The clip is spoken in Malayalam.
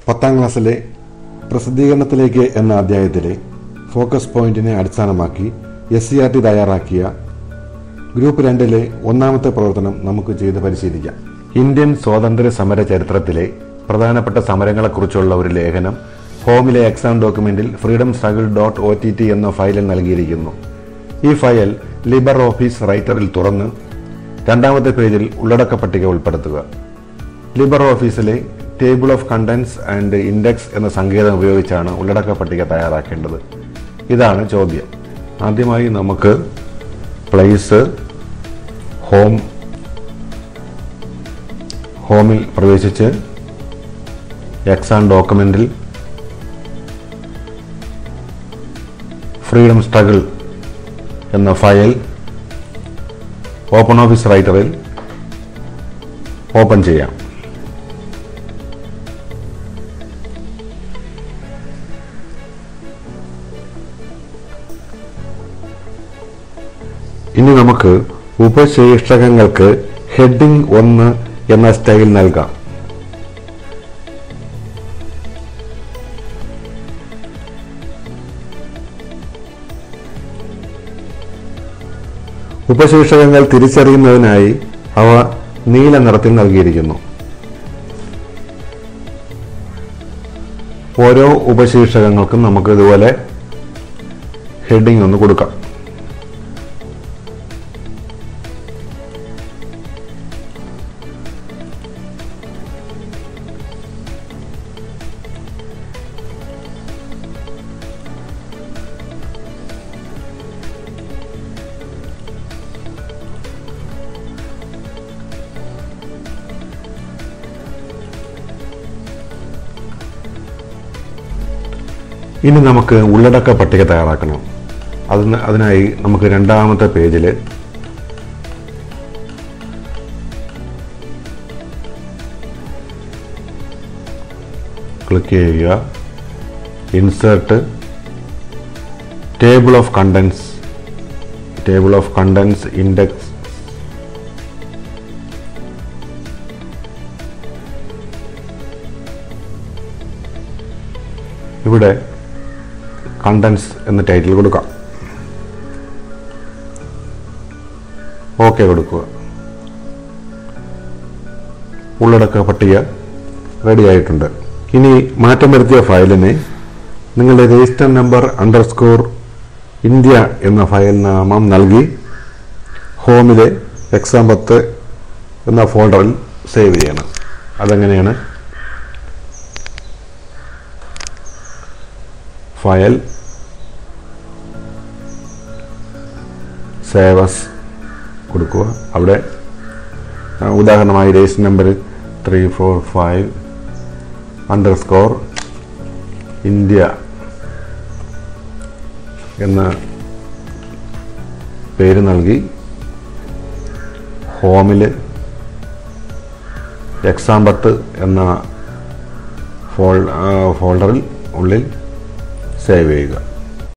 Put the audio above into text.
പത്താം ക്ലാസ്സിലെ പ്രസിദ്ധീകരണത്തിലേക്ക് എന്ന അധ്യായത്തിലെ ഫോക്കസ് പോയിന്റിനെ അടിസ്ഥാനമാക്കി എസ് സി ആർ ടി തയ്യാറാക്കിയ ഗ്രൂപ്പ് രണ്ടിലെ ഒന്നാമത്തെ പ്രവർത്തനം നമുക്ക് ചെയ്ത് പരിശീലിക്കാം ഇന്ത്യൻ സ്വാതന്ത്ര്യ സമര ചരിത്രത്തിലെ പ്രധാനപ്പെട്ട സമരങ്ങളെക്കുറിച്ചുള്ള ഒരു ലേഖനം ഹോമിലെ എക്സാം ഡോക്യുമെന്റിൽ freedom struggle dot O T T എന്ന ഫയലിൽ നൽകിയിരിക്കുന്നു ഈ ഫയൽ ലിബർ ഓഫീസ് റൈറ്ററിൽ തുറന്ന് രണ്ടാമത്തെ പേജിൽ ഉള്ളടക്ക പട്ടിക ഉൾപ്പെടുത്തുക ലിബർ ഓഫീസിലെ table of contents and index എന്ന സങ്കേതം ഉപയോഗിച്ചാണ് ഉള്ളടക്ക പട്ടിക തയ്യാറാക്കേണ്ടത് ഇതാണ് ചോദ്യം ആദ്യമായി നമുക്ക് പ്ലേസ് ഹോം ഹോമിൽ പ്രവേശിച്ച് എക്സാം ഡോക്യുമെന്റിൽ ഫ്രീഡം സ്ട്രഗിൾ എന്ന ഫയൽ ഓപ്പൺ ഓഫീസ് റൈറ്ററിൽ ഓപ്പൺ ചെയ്യാം ഇനി നമുക്ക് ഉപശീർഷകങ്ങൾക്ക് ഹെഡിംഗ് ഒന്ന് എന്ന സ്റ്റൈൽ നൽകാം ഉപശീർഷകങ്ങൾ തിരിച്ചറിയുന്നതിനായി അവ നീല നിറത്തിൽ നൽകിയിരിക്കുന്നു ഓരോ ഉപശീർഷകങ്ങൾക്കും നമുക്ക് ഇതുപോലെ ഹെഡിംഗ് ഒന്ന് കൊടുക്കാം ഇനി നമുക്ക് ഉള്ളടക്ക പട്ടിക തയ്യാറാക്കണം അതിന് അതിനായി നമുക്ക് രണ്ടാമത്തെ പേജിൽ ക്ലിക്ക് ചെയ്യുക insert table of contents table of contents index ഇവിടെ കണ്ടൻസ് എന്ന ടൈറ്റിൽ കൊടുക്കാം ഓക്കെ കൊടുക്കുക ഉള്ളടക്ക പട്ടിക റെഡി ആയിട്ടുണ്ട് ഇനി മാറ്റം വരുത്തിയ ഫയലിനെ നിങ്ങളുടെ രജിസ്റ്റർ നമ്പർ അണ്ടർസ്കോർ ഇന്ത്യ എന്ന ഫയൽ നാമം നൽകി ഹോമിലെ എക്സാം പത്ത് എന്ന ഫോൾഡറിൽ സേവ് ചെയ്യണം അതെങ്ങനെയാണ് ഫയൽ സേവസ് കൊടുക്കുക അവിടെ ആ, ഉദാഹരണമായി register number three four five underscore India എന്ന പേര് നൽകി ഹോമിൽ എക്സാം പത്ത് എന്ന ഫോൾ ആ, ഫോൾഡറിൽ ഉള്ളിൽ സേവ് ചെയ്യുക